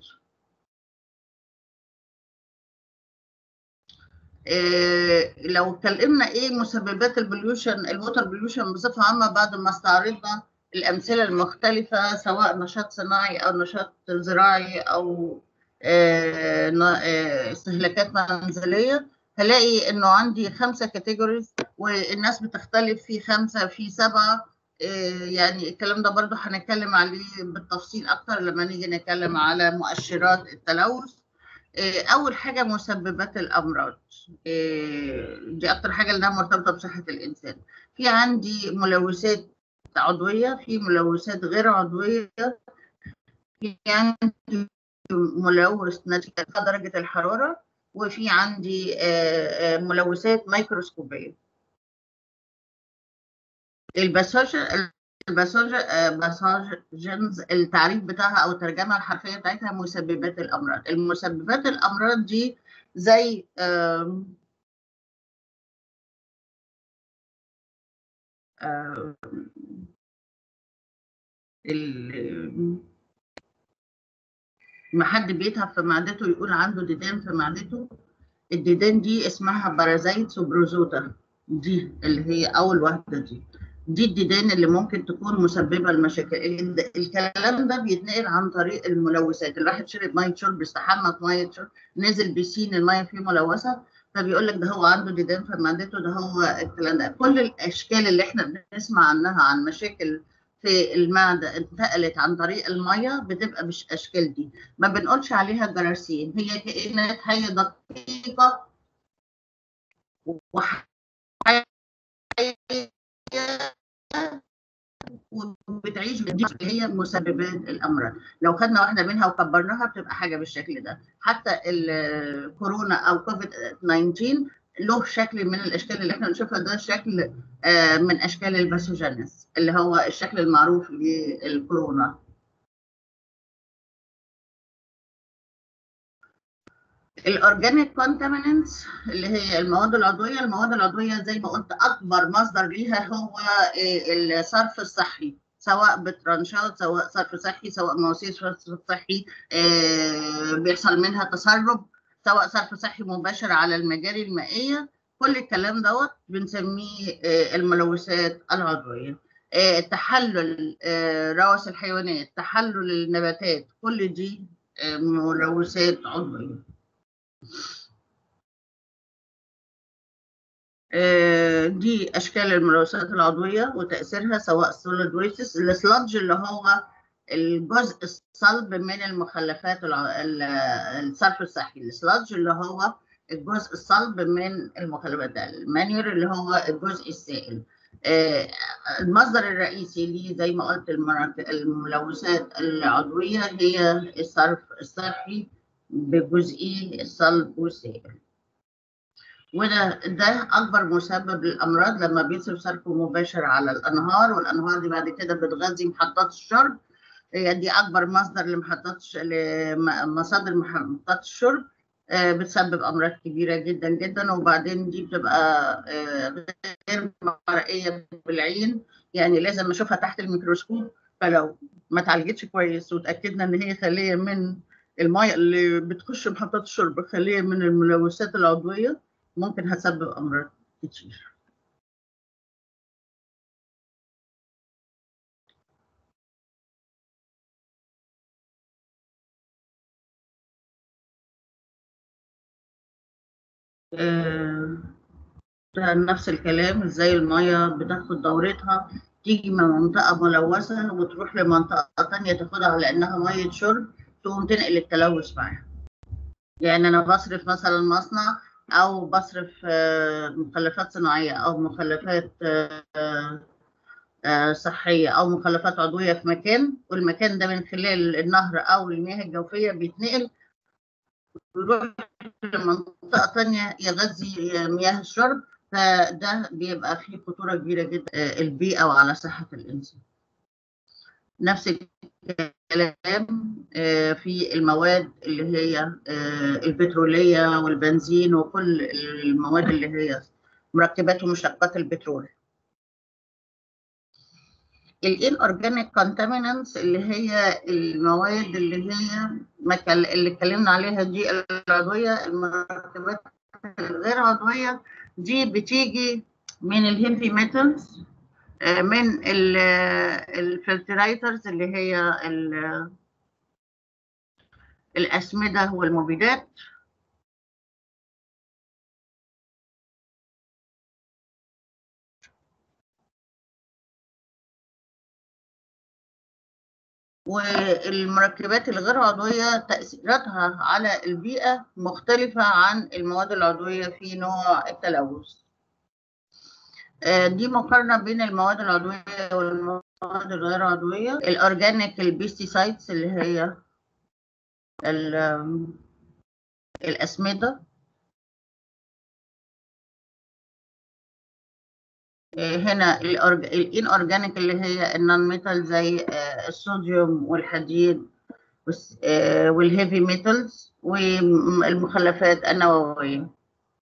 إيه لو اتكلمنا ايه مسببات البوليوشن الووتر بوليوشن بصفه عامه بعد ما استعرضنا الامثله المختلفه سواء نشاط صناعي او نشاط زراعي او إيه استهلاكات منزليه هلاقي انه عندي خمسه كاتيجوريز والناس بتختلف في خمسه في سبعه إيه يعني الكلام ده برضو هنتكلم عليه بالتفصيل اكتر لما نيجي نتكلم على مؤشرات التلوث اول حاجه مسببات الامراض دي اكتر حاجه لانها مرتبطه بصحه الانسان في عندي ملوثات عضويه في ملوثات غير عضويه في عندي ملوث نتيجه درجه الحراره وفي عندي ملوثات ميكروسكوبيه الباسوجين الباسوجينز التعريف بتاعها او الترجمه الحرفيه بتاعتها مسببات الامراض المسببات الامراض دي زي آم، آم، ال- ما حد بيتعب في معدته يقول عنده ديدان في معدته الديدان دي اسمها بارازيت سوبروزوتا دي اللي هي اول واحده دي دي الديدان اللي ممكن تكون مسببه لمشاكل ال- الكلام ده بيتنقل عن طريق الملوثات الواحد شرب ميه شرب استحمى في ميه شرب نزل بيسين الميه فيه ملوثه فبيقول لك ده هو عنده ديدان في معدته ده هو الكلام ده كل الاشكال اللي احنا بنسمع عنها عن مشاكل في المعده انتقلت عن طريق الميه بتبقى مش اشكال دي ما بنقولش عليها جراثيم هي كائنات حيه دقيقه وحيه وبتعيش دي اللي هي مسببات الامراض لو خدنا واحده منها وكبرناها بتبقى حاجه بالشكل ده حتى الكورونا او كوفيد 19 له شكل من الاشكال اللي احنا بنشوفها ده شكل آه، من اشكال الباثوجينيس اللي هو الشكل المعروف للكورونا الاورجانيك كونتامينتس اللي هي المواد العضويه المواد العضويه زي ما قلت اكبر مصدر ليها هو آه، الصرف الصحي سواء بترانشات سواء صرف صحي سواء مواسير صرف صحي آه، بيحصل منها تسرب سواء صرف صحي مباشر على المجاري المائيه كل الكلام دوت بنسميه آه، الملوثات العضويه آه، تحلل آه، روث الحيوانات تحلل النباتات كل دي آه، ملوثات عضويه آه، دي اشكال الملوثات العضويه وتاثيرها سواء سوليد ويستس السلادج اللي هو الجزء الصلب من المخلفات الع- ال- الصرف الصحي السلادج اللي هو الجزء الصلب من المخلفات المانيور اللي هو الجزء السائل آه، المصدر الرئيسي ليه زي ما قلت المرك- الملوثات العضويه هي الصرف الصحي بجزئيه الصلب والسائل وده ده اكبر مسبب للامراض لما بيصير صرف مباشر على الانهار والانهار دي بعد كده بتغذي محطات الشرب هي دي اكبر مصدر لمحطات الش- لمصادر محطات الشرب آه، بتسبب امراض كبيره جدا جدا وبعدين دي بتبقى آه، غير مرئيه بالعين يعني لازم نشوفها تحت الميكروسكوب فلو ما اتعالجتش كويس وتاكدنا ان هي خليه من الميه اللي بتخش محطات الشرب خليه من الملوثات العضويه ممكن هتسبب امراض كتير آه، ده نفس الكلام ازاي الميه بتاخد دورتها تيجي من منطقة ملوثة وتروح لمنطقة تانية تاخدها على إنها مية شرب تقوم تنقل التلوث معاها يعني أنا بصرف مثلا مصنع أو بصرف آه، مخلفات صناعية أو مخلفات آه، آه، صحية أو مخلفات عضوية في مكان والمكان ده من خلال النهر أو المياه الجوفية بيتنقل ويروح لمنطقة تانية يغذي مياه الشرب فده بيبقى فيه خطورة كبيرة جدا آه، البيئة وعلى صحة الإنسان نفس الكلام آه، في المواد اللي هي آه، البترولية والبنزين وكل المواد اللي هي مركبات ومشتقات البترول الان اورجانيك كونتامينانتس اللي هي المواد اللي هي ما كل- اللي اتكلمنا عليها دي العضويه المركبات الغير عضويه دي بتيجي من الهيفي ميتالز من الفلترايترز اللي هي ال- الاسمده والمبيدات والمركبات الغير عضوية تأثيراتها على البيئة مختلفة عن المواد العضوية في نوع التلوث آه، دي مقارنة بين المواد العضوية والمواد الغير عضوية الأورجانيك البيستيسايدز اللي هي ال- الأسمدة هنا الان اورجانيك اللي هي النون ميتال زي الصوديوم والحديد والهيفي ميتالز والمخلفات النوويه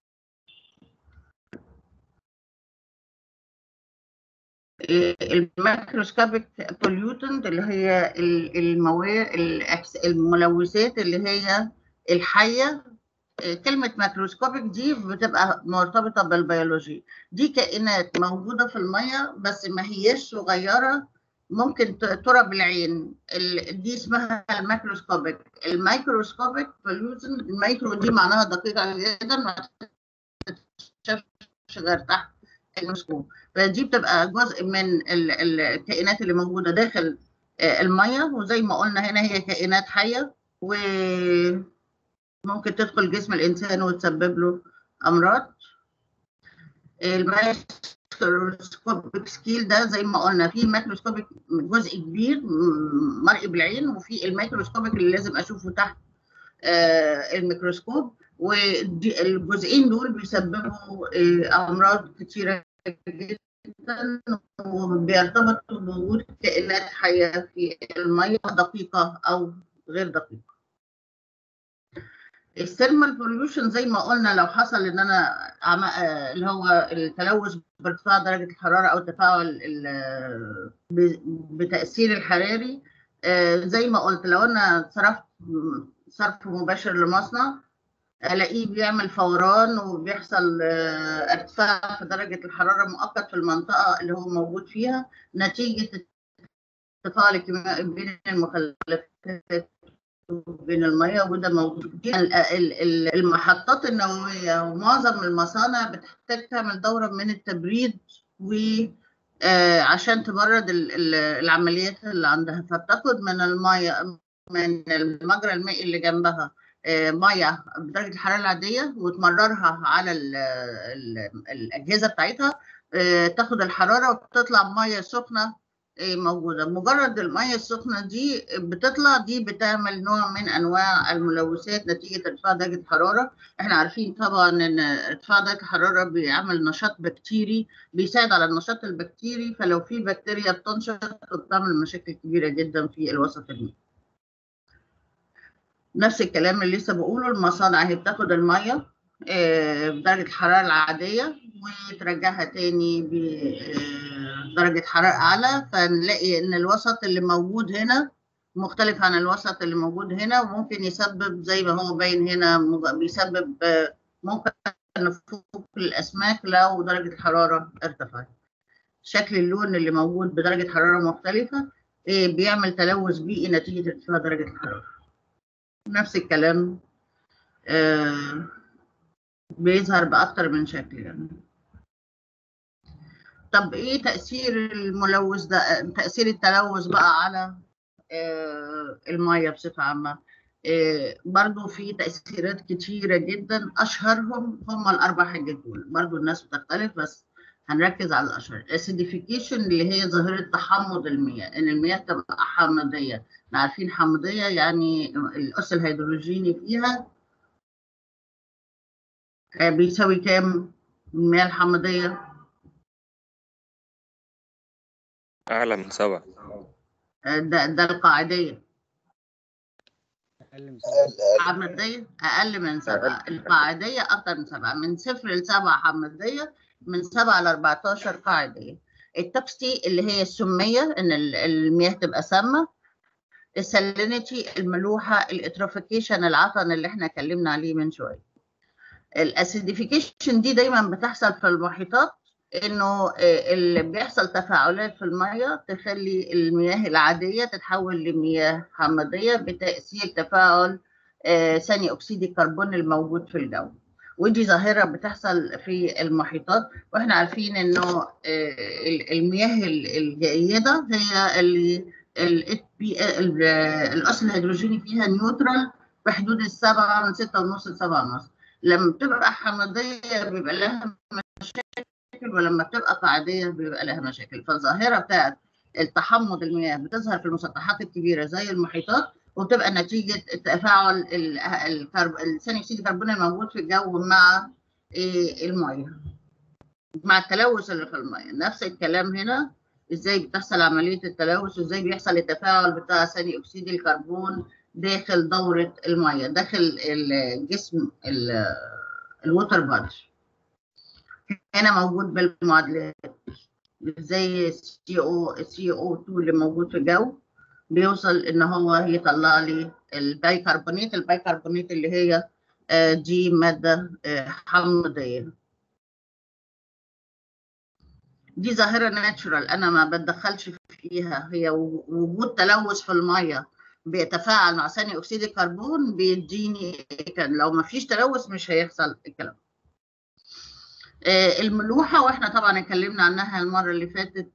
الماكروسكوبيك بوليوتنت اللي هي المواد الملوثات اللي هي الحيه كلمة ماكروسكوبيك دي بتبقى مرتبطة بالبيولوجي دي كائنات موجودة في المية بس ما هياش صغيرة ممكن ترى بالعين دي اسمها الماكروسكوبيك الميكروسكوبيك بوليوتن الميكرو دي معناها دقيقة جدا ما تتشافش غير تحت الميكروسكوب فدي بتبقى جزء من الكائنات اللي موجودة داخل المية وزي ما قلنا هنا هي كائنات حية و ممكن تدخل جسم الإنسان وتسبب له أمراض الميكروسكوبيك سكيل ده زي ما قلنا في ميكروسكوبيك جزء كبير مرئي بالعين وفي الميكروسكوبيك اللي لازم أشوفه تحت الميكروسكوب والجزئين دول بيسببوا أمراض كتيرة جدا وبيرتبطوا بوجود كائنات حية في المية دقيقة أو غير دقيقة الثيرمال بوليوشن زي ما قلنا لو حصل ان انا عم... اللي هو التلوث بارتفاع درجه الحراره او تفاعل بتاثير الحراري زي ما قلت لو انا صرفت صرف مباشر لمصنع الاقيه بيعمل فوران وبيحصل ارتفاع في درجه الحراره مؤقت في المنطقه اللي هو موجود فيها نتيجه التفاعل الكيميائي بين المخلفات بين الميه وده موجود المحطات النوويه ومعظم المصانع بتحتاج تعمل دوره من التبريد و عشان تبرد العمليات اللي عندها فبتاخد من الميه من المجرى المائي اللي جنبها ميه بدرجه الحراره العاديه وتمررها على ال ال الاجهزه بتاعتها تاخد الحراره وتطلع ميه سخنه موجوده مجرد الميه السخنه دي بتطلع دي بتعمل نوع من انواع الملوثات نتيجه ارتفاع درجه الحراره احنا عارفين طبعا ان ارتفاع درجه الحراره بيعمل نشاط بكتيري بيساعد على النشاط البكتيري فلو في بكتيريا بتنشط بتعمل مشاكل كبيره جدا في الوسط المائي نفس الكلام اللي لسه بقوله المصانع هي بتاخد الميه بدرجه الحراره العاديه وترجعها تاني بدرجه حراره اعلى فنلاقي ان الوسط اللي موجود هنا مختلف عن الوسط اللي موجود هنا وممكن يسبب زي ما هو باين هنا بيسبب ممكن نفوق الاسماك لو درجه الحراره ارتفعت شكل اللون اللي موجود بدرجه حراره مختلفه بيعمل تلوث بيئي نتيجه ارتفاع درجه الحراره نفس الكلام آه بيظهر بأكتر من شكل يعني طب ايه تأثير الملوث ده تأثير التلوث بقى على آه المية بصفة عامة آه برضو في تأثيرات كتيرة جدا أشهرهم هم الأربع حاجات دول برضو الناس بتختلف بس هنركز على الأشهر الاسيديفيكيشن اللي هي ظاهرة تحمض المياه إن المياه تبقى حامضية احنا عارفين حامضية يعني الأس الهيدروجيني فيها بيساوي كام المياه الحامضية؟ أعلى من سبعة ده ده القاعدية أقل من سبعة حامضية أقل من سبعة القاعدية أكتر من سبعة من صفر لسبعة حامضية من سبعة ل 14 قاعدية التوكسي اللي هي السمية إن المياه تبقى سامة السالينيتي الملوحة الاتروفيكيشن العفن اللي احنا اتكلمنا عليه من شوية الاسيديفيكيشن دي دايما بتحصل في المحيطات انه اللي بيحصل تفاعلات في الميه تخلي المياه العاديه تتحول لمياه حامضيه بتاثير تفاعل ثاني اكسيد الكربون الموجود في الجو ودي ظاهره بتحصل في المحيطات واحنا عارفين انه المياه الجيده هي اللي الاصل الهيدروجيني فيها نيوترال بحدود السبعه من ستة ونص لسبعة ونص لما بتبقى حمضيه بيبقى لها مشاكل ولما بتبقى قاعديه بيبقى لها مشاكل فالظاهره بتاعت التحمض المياه بتظهر في المسطحات الكبيره زي المحيطات وبتبقى نتيجه تفاعل ثاني اكسيد الكربون الموجود في الجو مع الميه مع التلوث اللي في الميه نفس الكلام هنا ازاي بتحصل عمليه التلوث وازاي بيحصل التفاعل بتاع ثاني اكسيد الكربون داخل دوره الميه داخل الجسم الووتر بادي هنا موجود بالمعادلات زي السي او السي او 2 اللي موجود في الجو بيوصل ان هو يطلع لي البيكربونات البيكربونات اللي هي دي ماده حمضيه دي ظاهره ناتشورال انا ما بتدخلش فيها هي وجود تلوث في الميه بيتفاعل مع ثاني اكسيد الكربون بيديني كان لو ما فيش تلوث مش هيحصل الكلام الملوحه واحنا طبعا اتكلمنا عنها المره اللي فاتت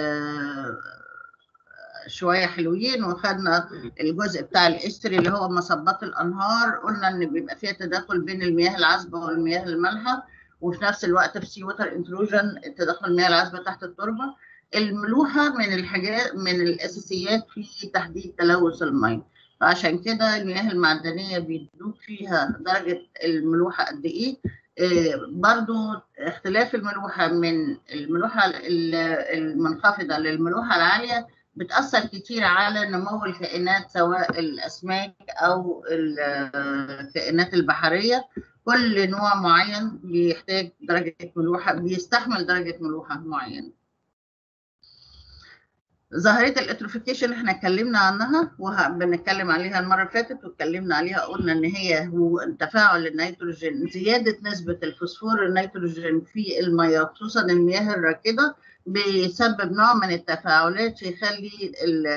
شويه حلوين وخدنا الجزء بتاع الاستري اللي هو مصبات الانهار قلنا ان بيبقى فيها تداخل بين المياه العذبه والمياه المالحه وفي نفس الوقت في سي ووتر انتروجن تدخل المياه العذبه تحت التربه الملوحه من الحاجات من الاساسيات في تحديد تلوث الميه فعشان كده المياه المعدنيه بيدوك فيها درجه الملوحه قد ايه إيه برضو اختلاف الملوحه من الملوحه المنخفضه للملوحه العاليه بتأثر كتير على نمو الكائنات سواء الأسماك أو الكائنات البحرية كل نوع معين بيحتاج درجة ملوحة بيستحمل درجة ملوحة معينة ظاهرة الاتروفيكيشن احنا اتكلمنا عنها وبنتكلم عليها المرة اللي فاتت واتكلمنا عليها قلنا ان هي هو تفاعل النيتروجين زيادة نسبة الفوسفور النيتروجين في المياه خصوصا المياه الراكدة بيسبب نوع من التفاعلات يخلي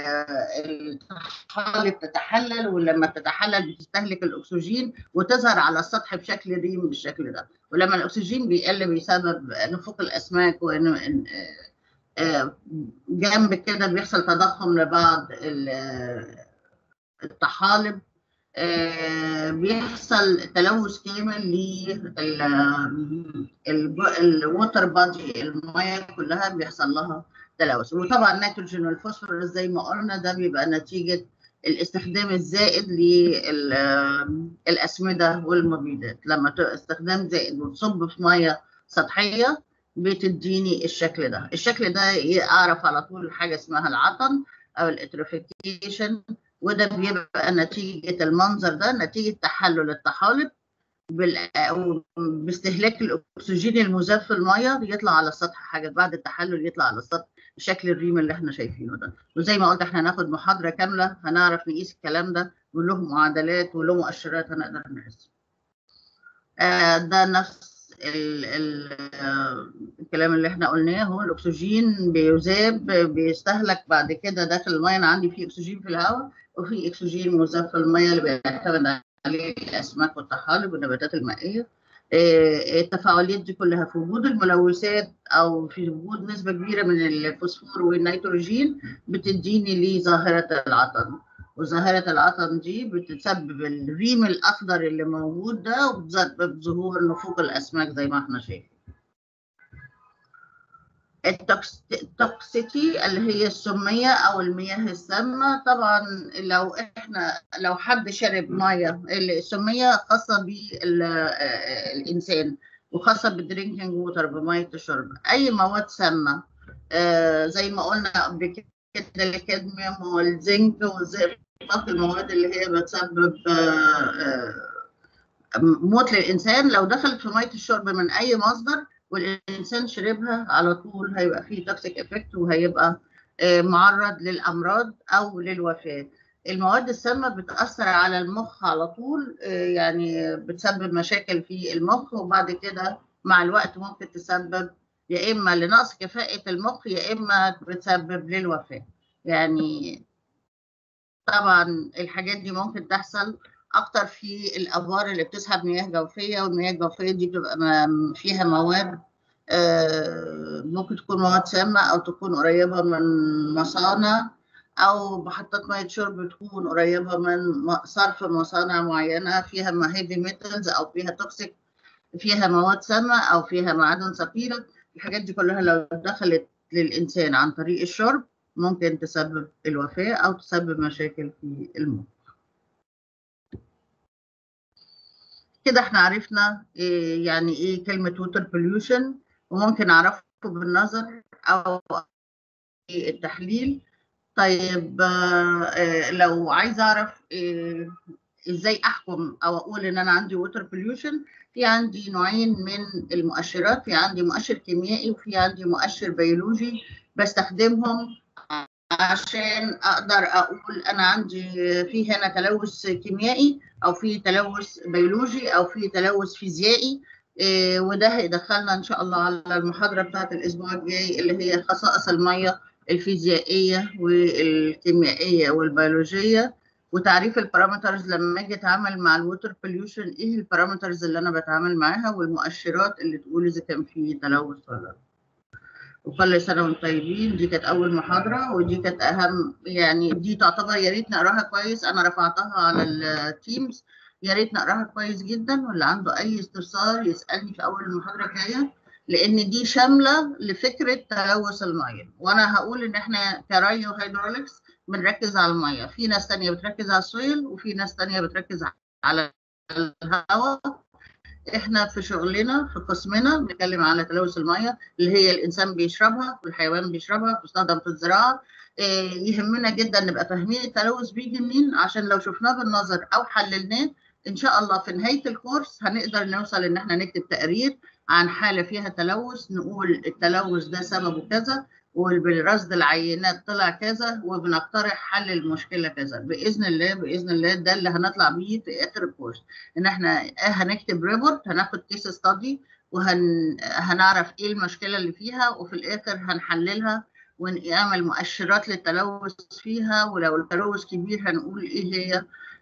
الطحالب تتحلل ولما تتحلل بتستهلك الاكسجين وتظهر على السطح بشكل ريم بالشكل ده ولما الاكسجين بيقل بيسبب نفوق الاسماك جنب كده بيحصل تضخم لبعض الطحالب بيحصل تلوث كامل للووتر بادي المياه كلها بيحصل لها تلوث وطبعا النيتروجين والفوسفورس زي ما قلنا ده بيبقى نتيجه الاستخدام الزائد للاسمده والمبيدات لما استخدام زائد وتصب في ميه سطحيه بتديني الشكل ده الشكل ده اعرف على طول حاجه اسمها العطن او الاتروفيكيشن وده بيبقى نتيجة المنظر ده نتيجة تحلل الطحالب باستهلاك الأكسجين المذاب في المية يطلع على السطح حاجة بعد التحلل يطلع على السطح بشكل الريم اللي احنا شايفينه ده وزي ما قلت احنا هناخد محاضرة كاملة هنعرف نقيس الكلام ده وله معادلات وله مؤشرات هنقدر نقيسها آه ده نفس ال ال الكلام اللي احنا قلناه هو الاكسجين بيذاب بيستهلك بعد كده داخل الميه انا عندي فيه اكسجين في الهواء وفي اكسجين مذاب في الميه اللي بيعتمد عليه الاسماك والطحالب والنباتات المائيه التفاعلات دي كلها في وجود الملوثات او في وجود نسبه كبيره من الفوسفور والنيتروجين بتديني لظاهره العطن وظاهرة العطن دي بتسبب الريم الأخضر اللي موجود ده وبتسبب ظهور نفوق الأسماك زي ما احنا شايفين. التوكسيتي اللي هي السمية أو المياه السامة طبعا لو احنا لو حد شرب مية السمية خاصة بالإنسان وخاصة بالدرينكينج ووتر بمية الشرب أي مواد سامة آه زي ما قلنا قبل كده الكادميوم والزنك والزئبق المواد اللي هي بتسبب موت للإنسان لو دخلت في مية الشرب من أي مصدر والإنسان شربها على طول هيبقى فيه توكسيك افكت وهيبقى معرض للأمراض أو للوفاة المواد السامة بتأثر على المخ على طول يعني بتسبب مشاكل في المخ وبعد كده مع الوقت ممكن تسبب يا إما لنقص كفاءة المخ يا إما بتسبب للوفاة يعني طبعا الحاجات دي ممكن تحصل اكتر في الابار اللي بتسحب مياه جوفيه والمياه الجوفيه دي بتبقى فيها مواد ممكن تكون مواد سامه او تكون قريبه من مصانع او محطات ميه شرب تكون قريبه من صرف مصانع معينه فيها هيفي ميتالز او فيها توكسيك فيها مواد سامه او فيها معادن ثقيله الحاجات دي كلها لو دخلت للانسان عن طريق الشرب ممكن تسبب الوفاة أو تسبب مشاكل في المخ كده احنا عرفنا إيه يعني ايه كلمة ووتر بوليوشن وممكن اعرفه بالنظر او التحليل طيب آه، لو عايز اعرف آه، ازاي احكم او اقول ان انا عندي ووتر بوليوشن في عندي نوعين من المؤشرات في عندي مؤشر كيميائي وفي عندي مؤشر بيولوجي بستخدمهم عشان اقدر اقول انا عندي في هنا تلوث كيميائي او في تلوث بيولوجي او في تلوث فيزيائي إيه وده هيدخلنا ان شاء الله على المحاضره بتاعت الاسبوع الجاي اللي هي خصائص الميه الفيزيائيه والكيميائيه والبيولوجيه وتعريف البارامترز لما اجي اتعامل مع الووتر بوليوشن ايه البارامترز اللي انا بتعامل معاها والمؤشرات اللي تقول اذا كان في تلوث ولا لا وكل سنه وانتم طيبين دي كانت اول محاضره ودي كانت اهم يعني دي تعتبر يا ريت نقراها كويس انا رفعتها على التيمز يا ريت نقراها كويس جدا واللي عنده اي استفسار يسالني في اول المحاضره الجايه لان دي شامله لفكره تلوث الميه وانا هقول ان احنا كرايو هيدروليكس بنركز على الميه في ناس تانية بتركز على السويل وفي ناس تانية بتركز على الهواء احنا في شغلنا في قسمنا بنتكلم على تلوث الميه اللي هي الانسان بيشربها والحيوان بيشربها بتستخدم في الزراعه إيه يهمنا جدا نبقى فاهمين التلوث بيجي منين عشان لو شفناه بالنظر او حللناه ان شاء الله في نهايه الكورس هنقدر نوصل ان احنا نكتب تقرير عن حاله فيها تلوث نقول التلوث ده سببه كذا وبالرصد العينات طلع كذا وبنقترح حل المشكله كذا باذن الله باذن الله ده اللي هنطلع بيه في اخر الكورس ان احنا هنكتب ريبورت هناخد كيس ستادي وهنعرف ايه المشكله اللي فيها وفي الاخر هنحللها ونعمل مؤشرات للتلوث فيها ولو التلوث كبير هنقول ايه هي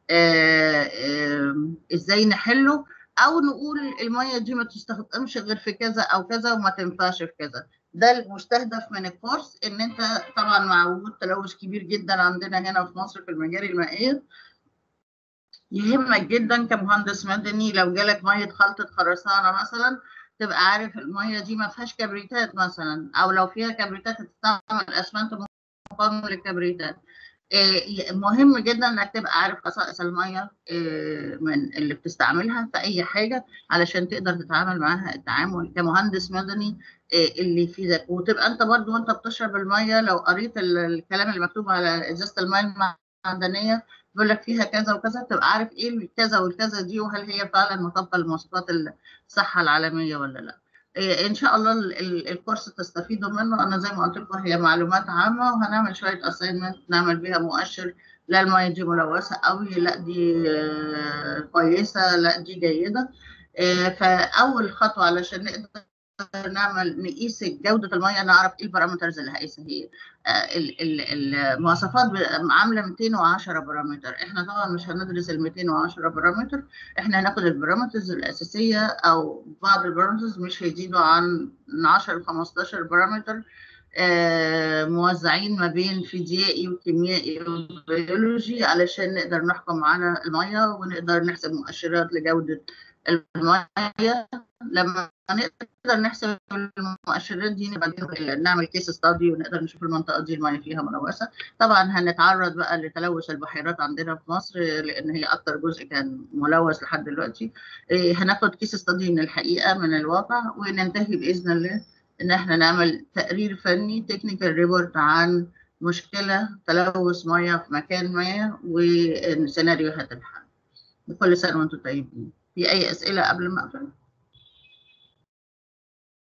آآ آآ ازاي نحله او نقول الميه دي ما تستخدمش غير في كذا او كذا وما تنفعش في كذا ده المستهدف من الكورس ان انت طبعا مع وجود تلوث كبير جدا عندنا هنا في مصر في المجاري المائيه يهمك جدا كمهندس مدني لو جالك ميه خلطه خرسانه مثلا تبقى عارف الميه دي ما فيهاش كبريتات مثلا او لو فيها كبريتات هتستعمل اسمنت مقاوم للكبريتات مهم جدا انك تبقى عارف خصائص الميه من اللي بتستعملها في اي حاجه علشان تقدر تتعامل معاها التعامل كمهندس مدني اللي يفيدك وتبقى انت برضو وانت بتشرب الميه لو قريت الكلام اللي مكتوب على ازازه الميه المعدنيه بيقول لك فيها كذا وكذا تبقى عارف ايه الكذا والكذا دي وهل هي فعلا مطابقه لمواصفات الصحه العالميه ولا لا. ان شاء الله الكورس تستفيدوا منه انا زي ما قلت لكم هي معلومات عامه وهنعمل شويه اساينمنت نعمل بيها مؤشر لا الميه دي ملوثه قوي لا دي كويسه لا دي جيده فاول خطوه علشان نقدر نعمل نقيس جوده الميه نعرف ايه البارامترز اللي هقيسها هي المواصفات عامله 210 بارامتر احنا طبعا مش هندرس ال 210 بارامتر احنا هناخد البارامترز الاساسيه او بعض البارامترز مش هيزيدوا عن 10 ل 15 بارامتر آه موزعين ما بين فيزيائي وكيميائي وبيولوجي علشان نقدر نحكم على الميه ونقدر نحسب مؤشرات لجوده الميه لما نقدر نحسب المؤشرات دي نبقى نعمل كيس ستادي ونقدر نشوف المنطقه دي الميه فيها ملوثه طبعا هنتعرض بقى لتلوث البحيرات عندنا في مصر لان هي اكتر جزء كان ملوث لحد دلوقتي هناخد كيس ستادي من الحقيقه من الواقع وننتهي باذن الله ان احنا نعمل تقرير فني تكنيكال ريبورت عن مشكله تلوث ميه في مكان ما وسيناريوهات الحل بكل سنه وانتم طيبين في اي اسئله قبل ما اقفل